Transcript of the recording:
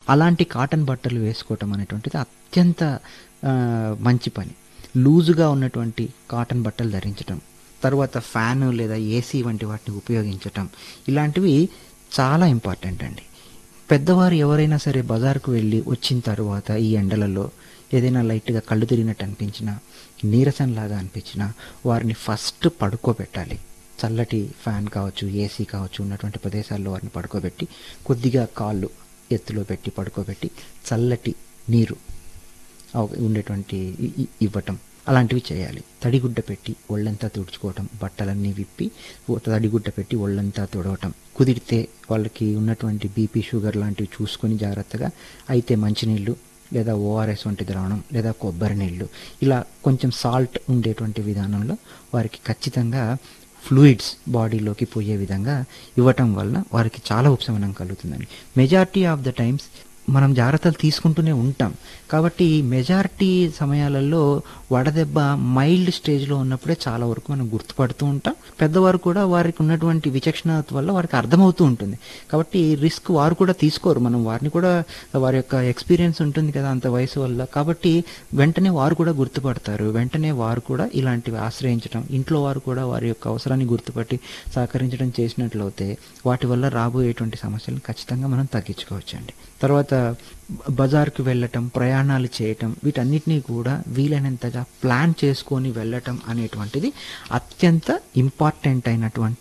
అలాంటి కాటన్ బట్టలు వేసుకోవటం అనేటువంటిది అత్యంత ఆ, మంచి పని లూజుగా ఉన్నటువంటి కాటన్ బట్టలు ధరించటం తర్వాత ఫ్యాన్ లేదా ఏసీ వంటి వాటిని ఉపయోగించటం ఇలాంటివి చాలా ఇంపార్టెంట్ అండి పెద్దవారు ఎవరైనా సరే బజార్కు వెళ్ళి వచ్చిన తర్వాత ఈ ఎండలలో ఏదైనా లైట్గా కళ్ళు తిరిగినట్టు అనిపించినా నీరసంలాగా అనిపించినా వారిని ఫస్ట్ పడుకోబెట్టాలి చల్లటి ఫ్యాన్ కావచ్చు ఏసీ కావచ్చు ఉన్నటువంటి ప్రదేశాల్లో వారిని పడుకోబెట్టి కొద్దిగా కాళ్ళు ఎత్తులో పెట్టి పడుకోబెట్టి చల్లటి నీరు అవ- ఉండేటువంటి ఇ- ఇ- ఇవ్వటం అలాంటివి చేయాలి తడిగుడ్డ పెట్టి ఒళ్ళంతా తుడుచుకోవటం బట్టలన్నీ విప్పి ఓ తడిగుడ్డ పెట్టి ఒళ్ళంతా తుడవటం కుదిరితే వాళ్ళకి ఉన్నటువంటి బీపీ షుగర్ లాంటివి చూసుకొని జాగ్రత్తగా అయితే మంచినీళ్ళు లేదా ఓఆర్ఎస్ వంటి ద్రావణం లేదా కొబ్బరి నీళ్ళు ఇలా కొంచెం సాల్ట్ ఉండేటువంటి విధానంలో వారికి ఖచ్చితంగా ఫ్లూయిడ్స్ బాడీలోకి పోయే విధంగా ఇవ్వటం వల్ల వారికి చాలా ఉపశమనం కలుగుతుందండి మెజారిటీ ఆఫ్ ద టైమ్స్ మనం జాగ్రత్తలు తీసుకుంటూనే ఉంటాం కాబట్టి మెజారిటీ సమయాలలో వడదెబ్బ మైల్డ్ స్టేజ్లో ఉన్నప్పుడే చాలా వరకు మనం గుర్తుపడుతూ ఉంటాం పెద్దవారు కూడా వారికి ఉన్నటువంటి విచక్షణ వల్ల వారికి అర్థమవుతూ ఉంటుంది కాబట్టి రిస్క్ వారు కూడా తీసుకోరు మనం వారిని కూడా వారి యొక్క ఎక్స్పీరియన్స్ ఉంటుంది కదా అంత వయసు వల్ల కాబట్టి వెంటనే వారు కూడా గుర్తుపడతారు వెంటనే వారు కూడా ఇలాంటివి ఆశ్రయించడం ఇంట్లో వారు కూడా వారి యొక్క అవసరాన్ని గుర్తుపట్టి సహకరించడం చేసినట్లయితే వాటి వల్ల రాబోయేటువంటి సమస్యలను ఖచ్చితంగా మనం తగ్గించుకోవచ్చండి తర్వాత బజార్కి వెళ్ళటం ప్రయాణాలు చేయటం వీటన్నిటినీ కూడా వీలైనంతగా ప్లాన్ చేసుకొని వెళ్ళటం అనేటువంటిది అత్యంత ఇంపార్టెంట్ అయినటువంటి